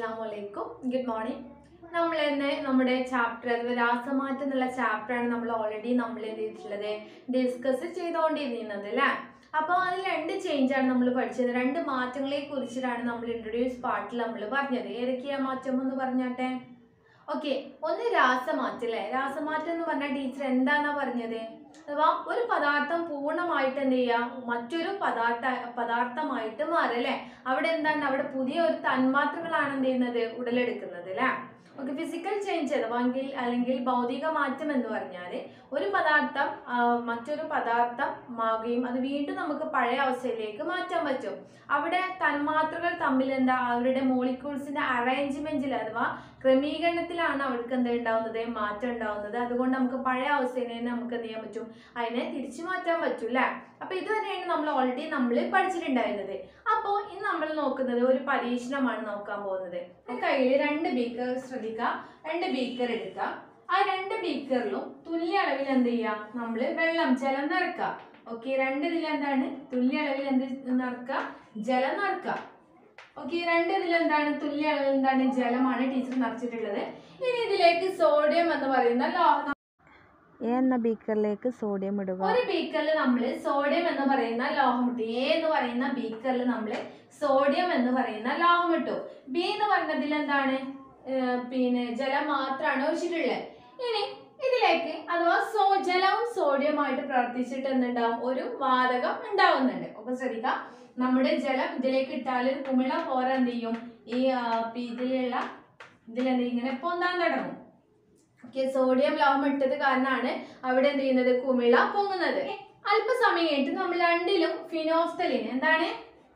അസ്സാം വലൈക്കും good morning നമ്മൾ ഇന്ന് നമ്മുടെ ചാപ്റ്റർ അഥവാ രാസമാറ്റം എന്നുള്ള ചാപ്റ്ററാണ് നമ്മൾ ഓൾറെഡി നമ്മൾ എന്ത് ചെയ്തിട്ടുള്ളത് ഡിസ്കസ് ചെയ്തുകൊണ്ടിരുന്നത് അല്ലേ അപ്പോൾ അതിൽ രണ്ട് ചേഞ്ചാണ് നമ്മൾ പഠിച്ചത് രണ്ട് മാറ്റങ്ങളെ കുറിച്ചിട്ടാണ് നമ്മൾ ഇൻട്രൊഡ്യൂസ് പാർട്ടിൽ നമ്മൾ പറഞ്ഞത് ഏതൊക്കെയാ മാറ്റം എന്ന് പറഞ്ഞാട്ടെ ഓക്കെ ഒന്ന് രാസമാറ്റം അല്ലേ രാസമാറ്റം എന്ന് പറഞ്ഞാൽ ടീച്ചർ എന്താണെന്നാ പറഞ്ഞത് അഥവാ ഒരു പദാർത്ഥം പൂർണ്ണമായിട്ട് എന്ത് ചെയ്യുക മറ്റൊരു പദാർത്ഥ പദാർത്ഥമായിട്ട് മാറുക അല്ലേ അവിടെ എന്താണ് അവിടെ പുതിയ ഒരു തന്മാത്രകളാണ് എന്ത് ചെയ്യുന്നത് ഉടലെടുക്കുന്നത് അല്ലേ ഓക്കെ ഫിസിക്കൽ ചേഞ്ച് അഥവാങ്കിൽ അല്ലെങ്കിൽ ഭൗതിക മാറ്റം എന്ന് പറഞ്ഞാൽ ഒരു പദാർത്ഥം ആ, മറ്റൊരു പദാർത്ഥം മാവുകയും അത് വീണ്ടും നമുക്ക് പഴയ അവസ്ഥയിലേക്ക് മാറ്റാൻ പറ്റും അവിടെ തന്മാത്രകൾ തമ്മിൽ എന്താ അവരുടെ മോളിക്യൂൾസിന്റെ അറേഞ്ച്മെന്റിൽ അഥവാ ക്രമീകരണത്തിലാണ് അവർക്ക് എന്താ ഉണ്ടാവുന്നത് മാറ്റം ഉണ്ടാവുന്നത് അതുകൊണ്ട് നമുക്ക് പഴയ അവസ്ഥയിൽ തന്നെ നമുക്ക് എന്ത് ചെയ്യാൻ പറ്റും അതിനെ തിരിച്ചു മാറ്റാൻ പറ്റും അല്ലേ അപ്പൊ ഇതുവരെയാണ് നമ്മൾ ഓൾറെഡി നമ്മൾ പഠിച്ചിട്ടുണ്ടായിരുന്നത് അപ്പോൾ ഇന്ന് നമ്മൾ നോക്കുന്നത് ഒരു പരീക്ഷണമാണ് നോക്കാൻ പോകുന്നത് കയ്യിൽ രണ്ട് ബീക്കർ ശ്രദ്ധിക്കുക രണ്ട് ബീക്കർ എടുക്കുക ആ രണ്ട് ബീക്കറിലും തുല്യ അളവിൽ എന്ത് ചെയ്യുക നമ്മൾ വെള്ളം ജലം നിറക്കുക ഓക്കെ രണ്ട് ഇതിൽ എന്താണ് തുല്യ അളവിൽ എന്ത് നിറക്കുക ജലം നിറക്കുക ഓക്കെ രണ്ട് ഇതിൽ എന്താണ് തുല്യ അളവിൽ എന്താണ് ജലമാണ് ടീച്ചർ നിറച്ചിട്ടുള്ളത് ഇനി ഇതിലേക്ക് സോഡിയം എന്ന് പറയുന്ന ലോ- എ എന്ന ബീക്കറിലേക്ക് സോഡിയം ഇടുക ഒരു ബീക്കറിൽ നമ്മൾ സോഡിയം എന്ന് പറയുന്ന ലോഹം ഇട്ടു എ എന്ന് പറയുന്ന ബീക്കറിൽ നമ്മൾ സോഡിയം എന്ന് പറയുന്ന ലോഹം ഇട്ടു ബി എന്ന് പറഞ്ഞതിൽ എന്താണ് ഏർ പിന്നെ ജലം മാത്രമാണ് ഒഴിച്ചിട്ടുള്ളത് ഇനി ഇതിലേക്ക് അഥവാ സോ ജലവും സോഡിയമായിട്ട് പ്രവർത്തിച്ചിട്ട് എന്തുണ്ടാവും ഒരു വാതകം ഉണ്ടാവുന്നുണ്ട് അപ്പൊ ശ്രദ്ധിക്കുക നമ്മുടെ ജലം ഇതിലേക്ക് ഇട്ടാൽ ഒരു കുമിള പോര എന്ത് ചെയ്യും ഈ ആ, പി- ഇതിലുള്ള ഇതിലെന്ത് ചെയ്യും? ഇങ്ങനെ പൊന്താൻ തുടങ്ങും ഓക്കെ സോഡിയം ലോഹം ഇട്ടത് കാരണമാണ് അവിടെ എന്ത് ചെയ്യുന്നത് കുമിള പൊങ്ങുന്നത് അല്പസമയം കഴിഞ്ഞിട്ട് നമ്മൾ രണ്ടിലും ഫിനോഫ്തലിൻ എന്താണ്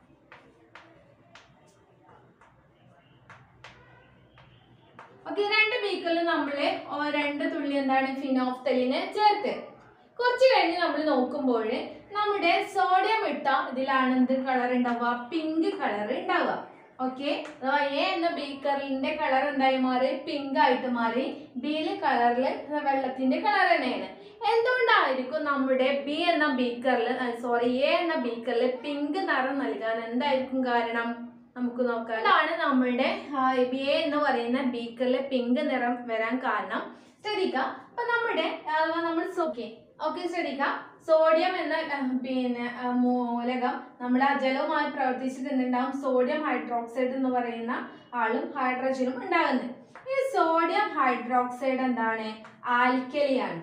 ഓക്കെ രണ്ട് ബീക്കറിലും നമ്മള് ഓ രണ്ട് തുള്ളി എന്താണ് ഫിനോഫ്തലിന് ചേർത്ത് കുറച്ച് കഴിഞ്ഞ് നമ്മൾ നോക്കുമ്പോൾ നമ്മുടെ സോഡിയം ഇട്ട ഇതിലാണ് എന്ത് കളർ ഉണ്ടാവുക പിങ്ക് കളർ ഉണ്ടാവുക ഓക്കെ അഥവാ എ എന്ന ബീക്കറിന്റെ കളർ എന്തായി മാറി പിങ്ക് ആയിട്ട് മാറി ബിയിലെ കളറിൽ വെള്ളത്തിന്റെ കളർ തന്നെയാണ് എന്തുകൊണ്ടായിരിക്കും നമ്മുടെ ബി എന്ന ബീക്കറിൽ സോറി എ എന്ന ബീക്കറിൽ പിങ്ക് നിറം നൽകാൻ എന്തായിരിക്കും കാരണം നമുക്ക് നോക്കാം ഇതാണ് നമ്മുടെ ബി എ എന്ന് പറയുന്ന ബീക്കറിൽ പിങ്ക് നിറം വരാൻ കാരണം ശ്രദ്ധിക്കുക അപ്പൊ നമ്മുടെ അഥവാ നമ്മൾ ഓക്കെ ഓക്കെ ശ്രദ്ധിക്കുക സോഡിയം എന്ന ആ, പിന്നെ ആ, മൂലകം നമ്മുടെ ആ ജലവുമായി പ്രവർത്തിച്ചിട്ടുണ്ടാവും സോഡിയം ഹൈഡ്രോക്സൈഡ് എന്ന് പറയുന്ന ആളും ഹൈഡ്രജനും ഉണ്ടാകുന്നത് ഈ സോഡിയം ഹൈഡ്രോക്സൈഡ് എന്താണ് ആൽക്കലിയാണ്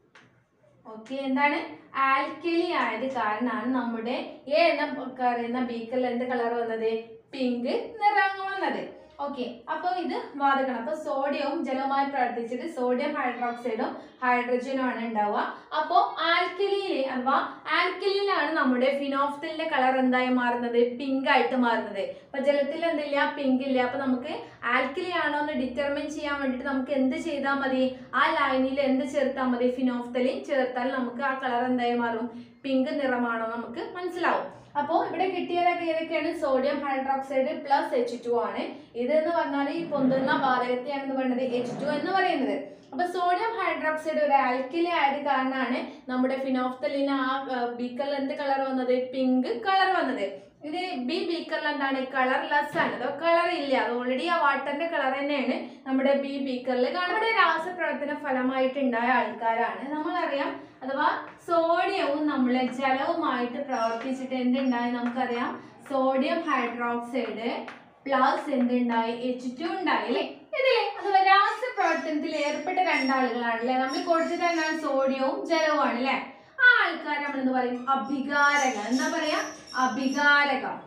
ഓക്കെ എന്താണ് ആൽക്കലി ആയത് കാരണമാണ് നമ്മുടെ എ എന്ന പറയുന്ന ബീക്കറിൽ എന്ത് കളർ വന്നത് പിങ്ക് നിറം വന്നത് ഓക്കെ അപ്പോൾ ഇത് വാതകമാണ് അപ്പോൾ സോഡിയവും ജലവുമായി പ്രവർത്തിച്ചിട്ട് സോഡിയം ഹൈഡ്രോക്സൈഡും ഹൈഡ്രജനും ആണ് ഉണ്ടാവുക അപ്പോൾ ആൽക്കലിയിലെ അഥവാ ആൽക്കലിയിലാണ് നമ്മുടെ ഫിനോഫ്തലിന്റെ കളർ എന്തായി മാറുന്നത് പിങ്ക് ആയിട്ട് മാറുന്നത് അപ്പൊ ജലത്തിൽ എന്തില്ല പിങ്ക് ഇല്ല അപ്പൊ നമുക്ക് ആൽക്കലി ആണോ എന്ന് ഡിറ്റർമിൻ ചെയ്യാൻ വേണ്ടിയിട്ട് നമുക്ക് എന്ത് ചെയ്താൽ മതി ആ ലൈനിൽ എന്ത് ചേർത്താൽ മതി ഫിനോഫ്തലിൻ ചേർത്താൽ നമുക്ക് ആ കളർ എന്തായി മാറും പിങ്ക് നിറമാണോ നമുക്ക് മനസ്സിലാവും അപ്പോൾ ഇവിടെ കിട്ടിയതൊക്കെ ഏതൊക്കെയാണ് sodium hydroxide plus H two ആണ് ഇത് എന്ന് പറഞ്ഞാൽ ഈ പൊന്തുന്ന വാതകത്തെയാണെന്ന് പറയുന്നത് എച്ച് ടു എന്ന് പറയുന്നത് അപ്പൊ സോഡിയം ഹൈഡ്രോക്സൈഡ് ഒരു ആൽക്കലി ആയത് കാരണമാണ് നമ്മുടെ ഫിനോഫ്തലിന് ആ ബീക്കറിൽ എന്ത് കളർ വന്നത് പിങ്ക് കളർ വന്നത് ഇത് ബി ബീക്കറിൽ എന്താണ് കളർലെസ് ആണ് അതോ കളർ ഇല്ല അത് ഓൾറെഡി ആ വാട്ടറിന്റെ കളർ തന്നെയാണ് നമ്മുടെ ബി ബീക്കറിൽ നമ്മുടെ രാസപ്രവർത്തന ഫലമായിട്ടുണ്ടായ ആൾക്കാരാണ് നമ്മളറിയാം അഥവാ സോഡിയവും നമ്മളെ ജലവുമായിട്ട് പ്രവർത്തിച്ചിട്ട് എന്തുണ്ടായി നമുക്കറിയാം സോഡിയം ഹൈഡ്രോക്സൈഡ് പ്ലസ് എന്തുണ്ടായി എച്ച് ടു ഉണ്ടായി അല്ലേ ഇതിലെ അഥവാ രാസപ്രവർത്തനത്തിൽ ഏർപ്പെട്ട രണ്ടാളുകളാണ് അല്ലെ നമ്മൾ കൊടുത്തത് എന്താണ് സോഡിയവും ജലവുമാണ് അല്ലെ ആ ആൾക്കാർ നമ്മൾ എന്ത് പറയും അഭികാരകം എന്താ പറയാ അഭികാരകം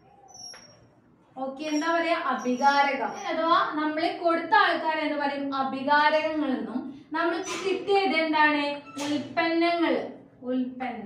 ഓക്കെ എന്താ പറയാ അഭികാരകം അഥവാ നമ്മൾ കൊടുത്ത ആൾക്കാരെ എന്ന് പറയും അഭികാരകങ്ങൾ എന്നും നമ്മൾക്ക് കിട്ടിയത് എന്താണ് ഉൽപ്പന്നങ്ങൾ ഉൽപ്പന്നം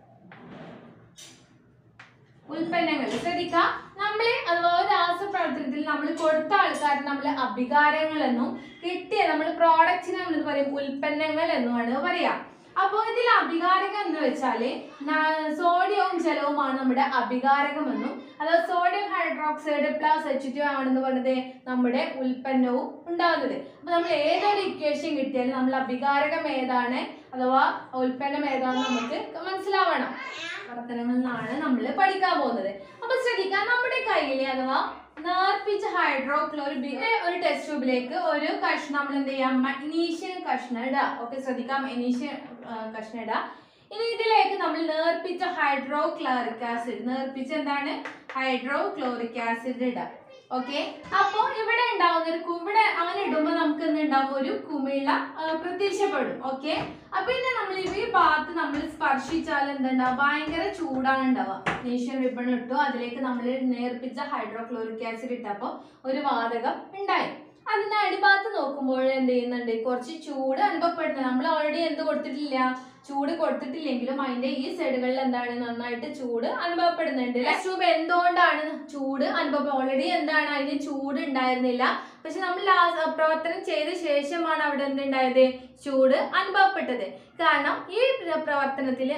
ഉൽപ്പന്നങ്ങൾ ശ്രദ്ധിക്കുക നമ്മളെ അഥവാ ഒരു രാസപ്രവർത്തനത്തിൽ നമ്മൾ കൊടുത്ത ആൾക്കാർ നമ്മൾ അഭികാരങ്ങൾ എന്നും കിട്ടിയ നമ്മൾ പ്രോഡക്റ്റിനെ നമ്മൾ പറയും ഉൽപ്പന്നങ്ങൾ എന്നുമാണ് പറയാ അപ്പോൾ ഇതിൽ അഭികാരകം എന്ന് വെച്ചാല് ന- സോഡിയവും ജലവുമാണ് നമ്മുടെ അഭികാരകമെന്നും അഥവാ sodium hydroxide plus H two ആണെന്ന് പറഞ്ഞത് നമ്മുടെ ഉൽപ്പന്നവും ഉണ്ടാകുന്നത് അപ്പൊ നമ്മൾ ഏതൊരു ഇക്വേഷൻ കിട്ടിയാലും നമ്മൾ അഭികാരകം ഏതാണ് അഥവാ ഉൽപ്പന്നം ഏതാണെന്ന് നമുക്ക് മനസ്സിലാവണം പ്രവർത്തനങ്ങളിലാണ് നമ്മൾ പഠിക്കാൻ പോകുന്നത് അപ്പൊ ശ്രദ്ധിക്കുക നമ്മുടെ കയ്യിൽ അഥവാ നേർപ്പിച്ച ഹൈഡ്രോക്ലോറിക് ഒരു ടെസ്റ്റ് ട്യൂബിലേക്ക് ഒരു കഷ്ണം നമ്മൾ എന്ത് ചെയ്യാം മഗ്നീഷ്യൻ കഷ്ണം ഇടാം ഓക്കെ ശ്രദ്ധിക്കാം മഗ്നീഷ്യൻ കഷ്ണം ഇടാം ഇനി ഇതിലേക്ക് നമ്മൾ നേർപ്പിച്ച ഹൈഡ്രോക്ലോറിക് ആസിഡ് നേർപ്പിച്ച എന്താണ് ഹൈഡ്രോക്ലോറിക് ആസിഡ് ഇടാം ഓക്കെ അപ്പൊ ഇവിടെ ഉണ്ടാവുന്ന ഒരു കു- ഇവിടെ അങ്ങനെ ഇടുമ്പോ നമുക്ക് എന്തുണ്ടാവും ഒരു കുമിള ആ, പ്രത്യക്ഷപ്പെടും ഓക്കെ അപ്പൊ ഇനി നമ്മൾ ഈ ഭാഗത്ത് നമ്മൾ സ്പർശിച്ചാൽ എന്തുണ്ടാവും ഭയങ്കര ചൂടാണ് ഉണ്ടാവുക നേഷ്യൻ റിബൺ ഇട്ടു അതിലേക്ക് നമ്മൾ നേർപ്പിച്ച ഹൈഡ്രോക്ലോറിക് ആസിഡ് ഇട്ടപ്പോൾ ഒരു വാതകം ഉണ്ടായി അതിന്റെ അടിഭാഗത്ത് നോക്കുമ്പോൾ എന്ത് ചെയ്യുന്നുണ്ട് കുറച്ച് ചൂട് അനുഭവപ്പെടുന്നത് നമ്മൾ ഓൾറെഡി എന്ത് കൊടുത്തിട്ടില്ല ചൂട് കൊടുത്തിട്ടില്ലെങ്കിലും അതിന്റെ ഈ സൈഡുകളിൽ എന്താണ് നന്നായിട്ട് ചൂട് അനുഭവപ്പെടുന്നുണ്ട് ട്യൂബ് എന്തുകൊണ്ടാണ് ചൂട് അനുഭവം ഓൾറെഡി എന്താണ് അതിന് ചൂട് ഉണ്ടായിരുന്നില്ല പക്ഷെ നമ്മൾ ലാസ്റ്റ് പ്രവർത്തനം ചെയ്ത ശേഷമാണ് അവിടെ എന്തുണ്ടായത് ചൂട് അനുഭവപ്പെട്ടത് കാരണം ഈ പ്ര- പ്രവർത്തനത്തിൽ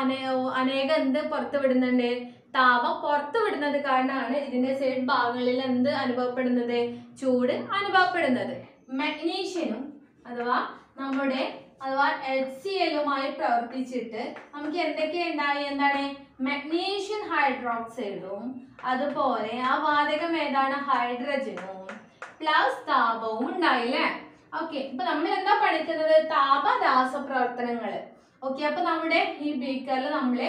അനേകം എന്ത് പുറത്തു വിടുന്നുണ്ട് താപം പുറത്തു വിടുന്നത് കാരണമാണ് ഇതിന്റെ സൈഡ് ഭാഗങ്ങളിൽ എന്ത് അനുഭവപ്പെടുന്നത് ചൂട് അനുഭവപ്പെടുന്നത് മഗ്നീഷ്യനും അഥവാ നമ്മുടെ അഥവാ എച്ച് സി എല്ലുമായി പ്രവർത്തിച്ചിട്ട് നമുക്ക് എന്തൊക്കെ ഉണ്ടായി എന്താണ് മഗ്നീഷ്യൻ ഹൈഡ്രോക്സൈഡും അതുപോലെ ആ വാതകം ഏതാണ് ഹൈഡ്രജനും പ്ലസ് താപവും ഉണ്ടായില്ലേ ഓക്കെ ഇപ്പൊ നമ്മൾ എന്താ പഠിക്കുന്നത് താപ രാസപ്രവർത്തനങ്ങൾ ഓക്കെ അപ്പൊ നമ്മുടെ ഈ ബീക്കറിൽ നമ്മള്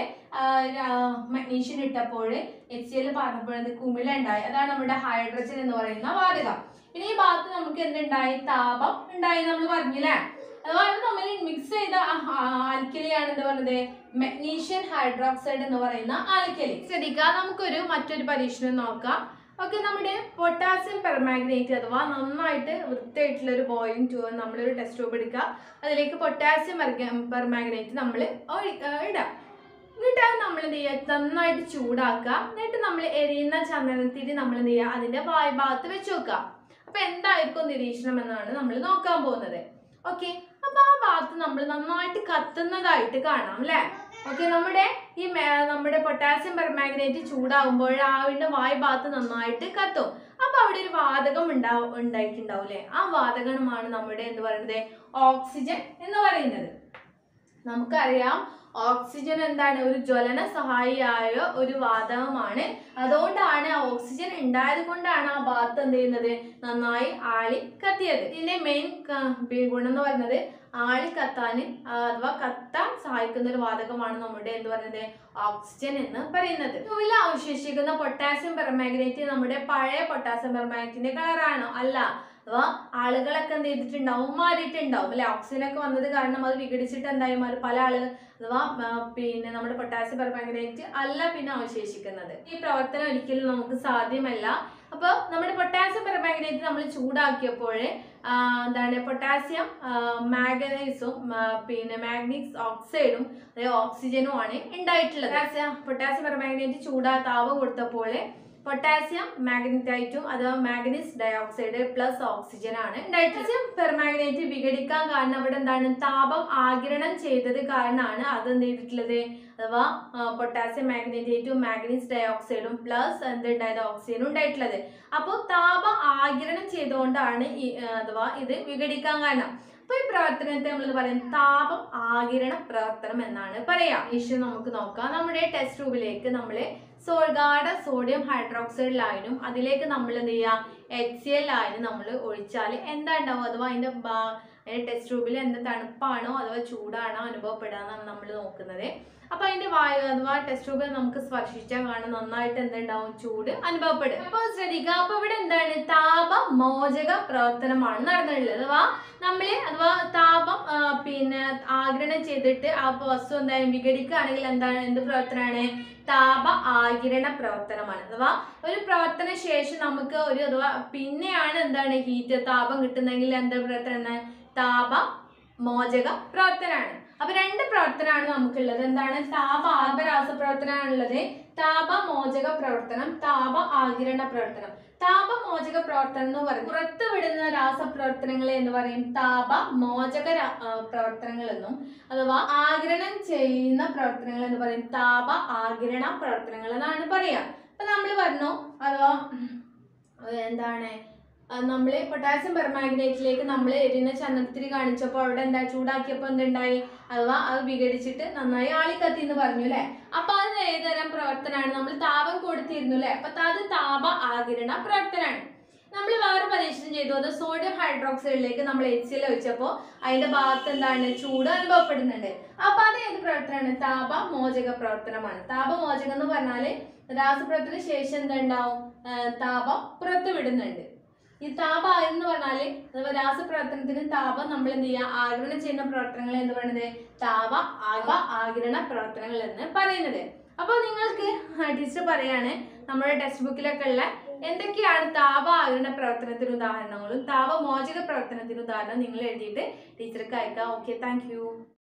മഗ്നീഷ്യൻ ഇട്ടപ്പോൾ എച്ച് സി എൽ പറഞ്ഞപ്പോൾ കുമിള ഉണ്ടായി അതാണ് നമ്മുടെ ഹൈഡ്രജൻ എന്ന് പറയുന്ന വാതകം പിന്നെ ഈ ഭാഗത്ത് നമുക്ക് എന്തുണ്ടായി താപം ഉണ്ടായി നമ്മൾ പറഞ്ഞില്ലേ അതുപോലെ നമ്മൾ മിക്സ് ചെയ്ത ആൽക്കലിയാണ് എന്ത് പറയുന്നത് മഗ്നീഷ്യൻ ഹൈഡ്രോക്സൈഡ് എന്ന് പറയുന്ന ആൽക്കലി ശ്രദ്ധിക്കുക നമുക്കൊരു മറ്റൊരു പരീക്ഷണം നോക്കാം ഓക്കെ നമ്മുടെ പൊട്ടാസ്യം പെർമാഗ്നേറ്റ് അഥവാ നന്നായിട്ട് വൃത്തിയായിട്ടുള്ള ഒരു ബോയിലിംഗ് ട്യൂബ് നമ്മളൊരു ടെസ്റ്റ് ട്യൂബ് എടുക്കുക അതിലേക്ക് പൊട്ടാസ്യം പെർമാഗ്നേറ്റ് നമ്മൾ ഇടാം എന്നിട്ട് അത് നമ്മൾ എന്ത് ചെയ്യുക നന്നായിട്ട് ചൂടാക്കുക എന്നിട്ട് നമ്മൾ എരിയുന്ന ചന്ദനത്തിരി നമ്മൾ എന്ത് ചെയ്യുക അതിന്റെ വായ് ഭാഗത്ത് വെച്ച് വെക്കുക അപ്പൊ എന്തായിരിക്കും നിരീക്ഷണം എന്നാണ് നമ്മൾ നോക്കാൻ പോകുന്നത് ഓക്കെ അപ്പൊ ആ ഭാഗത്ത് നമ്മൾ നന്നായിട്ട് കത്തുന്നതായിട്ട് കാണാം അല്ലെ ഓക്കെ നമ്മുടെ ഈ മേ- നമ്മുടെ പൊട്ടാസ്യം പെർമാഗ്നേറ്റ് ചൂടാകുമ്പോൾ ആവിന്റെ വായ് ഭാഗത്ത് നന്നായിട്ട് കത്തും അപ്പൊ അവിടെ ഒരു വാതകം ഉണ്ടാവും ഉണ്ടായിട്ടുണ്ടാവും അല്ലെ ആ വാതകമാണ് നമ്മുടെ എന്ത് പറയുന്നത് ഓക്സിജൻ എന്ന് പറയുന്നത് നമുക്കറിയാം ഓക്സിജൻ എന്താണ് ഒരു ജ്വലന സഹായിയായ ഒരു വാതകമാണ് അതുകൊണ്ടാണ് ആ ഓക്സിജൻ ഉണ്ടായത് കൊണ്ടാണ് ആ ഭാഗത്ത് എന്ത് ചെയ്യുന്നത് നന്നായി ആളി കത്തിയത് ഇതിന്റെ മെയിൻ ഗുണം എന്ന് പറയുന്നത് ആളി കത്താൻ അഥവാ കത്താൻ സഹായിക്കുന്ന ഒരു വാതകമാണ് നമ്മുടെ എന്ത് പറയുന്നത് ഓക്സിജൻ എന്ന് പറയുന്നത് ഇതിൽ അവശേഷിക്കുന്ന പൊട്ടാസ്യം പെർമാഗ്നേറ്റ് നമ്മുടെ പഴയ പൊട്ടാസ്യം പെർമാഗ്നേറ്റിന്റെ കളറാണോ അല്ല അഥവാ ആളുകളൊക്കെ എന്ത് ചെയ്തിട്ടുണ്ടാവും മാറിയിട്ടുണ്ടാവും അല്ലെ ഓക്സിജൻ ഒക്കെ വന്നത് കാരണം അത് വിഘടിച്ചിട്ട് എന്തായി മാറി പല ആളുകൾ അഥവാ ആ, പിന്നെ നമ്മുടെ പൊട്ടാസ്യം പെർമാഗ്നേറ്റ് അല്ല പിന്നെ അവശേഷിക്കുന്നത് ഈ പ്രവർത്തനം ഒരിക്കലും നമുക്ക് സാധ്യമല്ല അപ്പോൾ നമ്മുടെ പൊട്ടാസ്യം പെർമാഗ്നേറ്റ് നമ്മൾ ചൂടാക്കിയപ്പോൾ ആ, എന്താണ് പൊട്ടാസ്യം മാഗ്നൈസും പിന്നെ മാഗ്നീസ് ഓക്സൈഡും അതായത് ഓക്സിജനും ആണ് ഉണ്ടായിട്ടുള്ളത് പൊട്ടാസ്യം പൊട്ടാസ്യം പെർമാഗ്നേറ്റ് ചൂടാ താപം കൊടുത്തപ്പോൾ പൊട്ടാസ്യം മാഗ്നറ്റൈറ്റും അഥവാ മാഗ്നീസ് ഡയോക്സൈഡ് പ്ലസ് ഓക്സിജൻ ആണ് ഉണ്ടായിട്ടുള്ളത് പെർമാഗ്നേറ്റ് വിഘടിക്കാൻ കാരണം അവിടെ എന്താണ് താപം ആഗിരണം ചെയ്തത് കാരണമാണ് അത് എന്ത് ചെയ്തിട്ടുള്ളത് അഥവാ പൊട്ടാസ്യം മാഗ്നറ്റേറ്റും മാഗ്നീസ് ഡയോക്സൈഡും പ്ലസ് എന്തുണ്ടായത് ഓക്സിജനും ഉണ്ടായിട്ടുള്ളത് അപ്പോൾ താപം ആഗിരണം ചെയ്തുകൊണ്ടാണ് ഈ ആ, അഥവാ ഇത് വിഘടിക്കാൻ കാരണം അപ്പൊ ഈ പ്രവർത്തനത്തെ നമ്മൾ പറയും താപം ആകിരണ പ്രവർത്തനം എന്നാണ് പറയാ ഇഷ്യൂ നമുക്ക് നോക്കാം നമ്മുടെ ടെസ്റ്റ് ട്യൂബിലേക്ക് നമ്മൾ സോൾഗാഡ സോഡിയം ഹൈഡ്രോക്സൈഡ് ലായനും അതിലേക്ക് നമ്മൾ എന്ത് ചെയ്യുക എച്ച് സി എൽ ലായനും നമ്മൾ ഒഴിച്ചാൽ എന്താ ഉണ്ടാവും അഥവാ അതിന്റെ ബാ- അതിന്റെ ടെസ്റ്റ് ട്യൂബിൽ എന്ത് തണുപ്പാണോ അഥവാ ചൂടാണോ അനുഭവപ്പെടുക എന്നാണ് നമ്മൾ നോക്കുന്നത് അപ്പൊ അതിന്റെ വായു അഥവാ ടെസ്റ്റ് ട്യൂബിൽ നമുക്ക് സ്പർശിച്ചാൽ കാണാൻ നന്നായിട്ട് എന്തുണ്ടാവും ചൂട് അനുഭവപ്പെടും അപ്പൊ ശ്രദ്ധിക്കുക അപ്പൊ ഇവിടെ എന്താണ് താപ മോചക പ്രവർത്തനമാണ് നടന്നിട്ടുള്ളത് അഥവാ നമ്മള് അഥവാ താപം ആ, പിന്നെ ആഗിരണം ചെയ്തിട്ട് ആ വസ്തു എന്തായാലും വിഘടിക്കുകയാണെങ്കിൽ എന്താണ് എന്ത് പ്രവർത്തനമാണ് താപ ആകിരണ പ്രവർത്തനമാണ് അഥവാ ഒരു പ്രവർത്തന ശേഷം നമുക്ക് ഒരു അഥവാ പിന്നെയാണ് എന്താണ് ഹീറ്റ് താപം കിട്ടുന്നെങ്കിൽ എന്താ പ്രവർത്തനം താപ മോചക പ്രവർത്തനമാണ് അപ്പൊ രണ്ട് പ്രവർത്തനമാണ് നമുക്കുള്ളത് എന്താണ് താപ ആപരാസ പ്രവർത്തനമാണുള്ളത് താപ മോചക പ്രവർത്തനം താപ ആകിരണ പ്രവർത്തനം താപമോചക പ്രവർത്തനം എന്ന് പറയും പുറത്തു വിടുന്ന രാസപ്രവർത്തനങ്ങളെ എന്ന് പറയും താപ മോചക രാ- ആ, പ്രവർത്തനങ്ങൾ എന്നും അഥവാ ആഗിരണം ചെയ്യുന്ന പ്രവർത്തനങ്ങൾ എന്ന് പറയും താപ ആഗിരണ പ്രവർത്തനങ്ങൾ എന്നാണ് പറയാ അപ്പൊ നമ്മൾ പറഞ്ഞു അഥവാ ഉം, എന്താണ് നമ്മൾ പൊട്ടാസ്യം പെർമാഗ്നേറ്റിലേക്ക് നമ്മൾ എരിയുന്ന ചന്ദനത്തിരി കാണിച്ചപ്പോൾ അവിടെ എന്താ ചൂടാക്കിയപ്പോൾ എന്തുണ്ടായി അഥവാ അത് വിഘടിച്ചിട്ട് നന്നായി ആളിക്കത്തി എന്ന് പറഞ്ഞു അല്ലെ അപ്പൊ അത് ഏതുതരം പ്രവർത്തനമാണ് നമ്മൾ താപം കൊടുത്തിരുന്നു അല്ലെ അപ്പൊ അത് താപ ആകിരണ പ്രവർത്തനമാണ് നമ്മൾ വേറെ പരീക്ഷണം ചെയ്തു അത് സോഡിയം ഹൈഡ്രോക്സൈഡിലേക്ക് നമ്മൾ എച്ച് എൽ ഒഴിച്ചപ്പോൾ അതിന്റെ ഭാഗത്ത് എന്താണ് ചൂട് അനുഭവപ്പെടുന്നുണ്ട് അപ്പൊ അത് ഏത് പ്രവർത്തനമാണ് താപ മോചക പ്രവർത്തനമാണ് താപമോചകം എന്ന് പറഞ്ഞാല് രാസപ്രവർത്തന ശേഷം എന്തുണ്ടാവും ആ, താപം പുറത്തു വിടുന്നുണ്ട് ഈ താപ എന്ന് പറഞ്ഞാല് അഥവാ രാസപ്രവർത്തനത്തിന് താപം നമ്മൾ എന്ത് ചെയ്യുക ആഗിരണം ചെയ്യുന്ന പ്രവർത്തനങ്ങൾ എന്ന് പറയുന്നത് താപ ആപ ആഗിരണ പ്രവർത്തനങ്ങൾ എന്ന് പറയുന്നത് അപ്പോൾ നിങ്ങൾക്ക് ടീച്ചർ പറയാണ് നമ്മുടെ ടെക്സ്റ്റ് ബുക്കിലൊക്കെ ഉള്ള എന്തൊക്കെയാണ് താപ ആഗിരണ പ്രവർത്തനത്തിന് ഉദാഹരണങ്ങളും താപമോചക പ്രവർത്തനത്തിന് ഉദാഹരണം നിങ്ങൾ എഴുതിയിട്ട് ടീച്ചർക്ക് അയക്കാം ഓക്കെ താങ്ക്